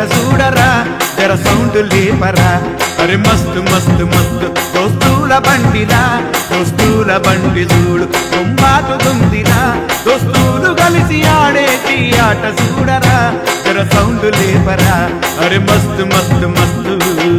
చూడరా జర సౌండ్ లేపరా అరే మస్తు మస్తు మస్తు దోస్తుల బండిరా దోస్తుల బండి చూడు కొంబాటుతుందిరా దోస్తులు కలిసి ఆడేటి ఆట చూడరా జర సౌండ్ లేపరా అరే మస్తు మస్తు మస్తు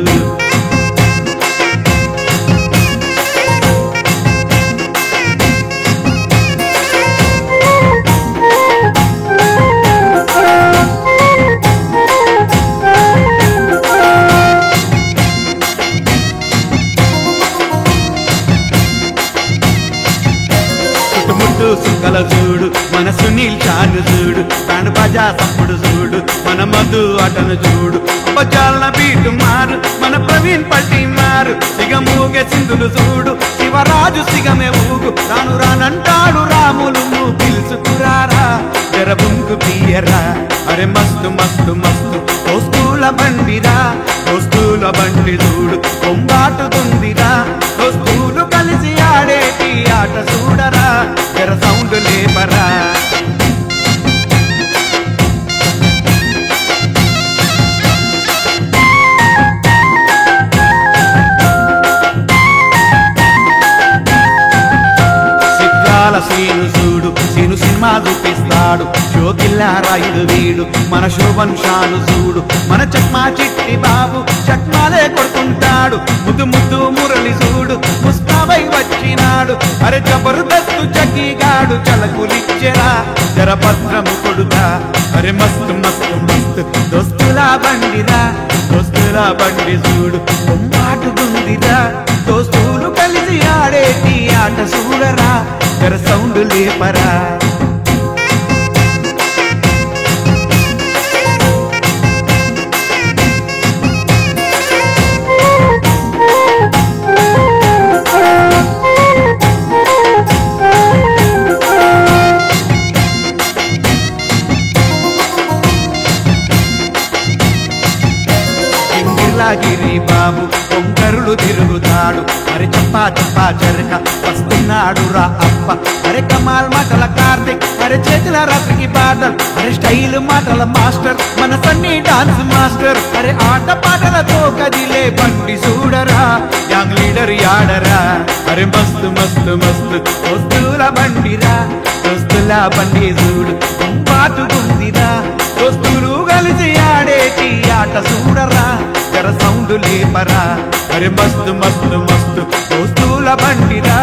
చుట్టుముట్టు సుక్కల చూడు మన సునీల్ చాను చూడు తాను బజా తప్పుడు చూడు మన మధు అటను చూడు బజాల బీటు మారు మన ప్రవీణ్ పట్టి మారు సిగమూగె సింధులు చూడు శివరాజు సిగమే ఊగు తాను రానంటాడు రాములు నువ్వు పిలుచుకురారా జర బుంకు పియరా అరే మస్తు మస్తు మస్తు దోస్తుల బండిరా దోస్తుల బండి చూడు కొంబాటుతుందిరా దోస్తులు కలిసి ఆడేటి ఆట చూడరా జర సౌండ్ లేపరా చిత్రాల సీను చూడు సీను సినిమా చూపిస్తాడు షోకిల్లా రాయుడు వీడు మన శోభన్ షాను చూడు మన చక్మా చిట్టి బాబు చక్మాలే కొడుకుంటాడు ముద్దు ముద్దు మురళి చూడు ముస్తాబై వచ్చినాడు అరే జబర్దస్తు చకీగాడు చలకులిచ్చెరా జర భద్రము కొడుతా అరే మస్తు మస్తు మస్తు దోస్తుల బండిరా దోస్తుల బండి చూడు కొమ్మాటుకుందిరా దోస్తులు కలిసి ఆడేటి ఆట చూడరా జర సౌండ్ లేపరా గిరి బాబు కొంకరులు తిరుగుతాడు అరే చప్పా చప్పా చెరక వస్తున్నాడు రా అప్ప అరే కమాల్ మాటల కార్తిక్ అరే చేతుల రాత్రికి బాధల్ అరే స్టైల్ మాటల మాస్టర్ మన సన్నీ డాన్స్ మాస్టర్ అరే ఆట పాటలతో కదిలే బండి చూడరా యాంగ్ లీడర్ యాడరా అరే మస్తు మస్తు మస్తు దోస్తుల బండిరా దోస్తుల బండి చూడు పాటుకుందిరా దోస్తులు కలిసి ఆడేటి ఆట చూడరా జర సౌండ్ లేపరా అరే మస్తు మస్తు మస్తు దోస్తుల బండిరా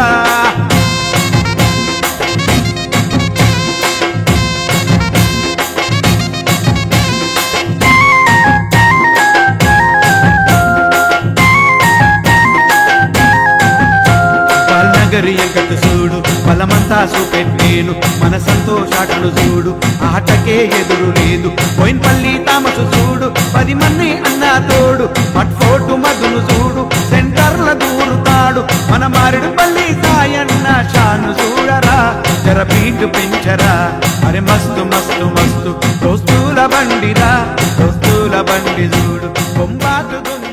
నగరి ఎంకట చూడు బలమంతా చూపెట్టేను మన సంతోషాటలు చూడు ఆటకే ఎదురు లేదు పోయినపల్లి తామసు చూడు పది మంది అన్నా తోడు మట్ఫోటు మధును చూడు సెంటర్ల దూరుతాడు మన మారిడుపల్లి సాయన్న షాను చూడరా జర బీటు పెంచరా అరే మస్తు మస్తు మస్తు దోస్తుల బండిరా దోస్తుల బండి చూడు కొంబాటుతుంది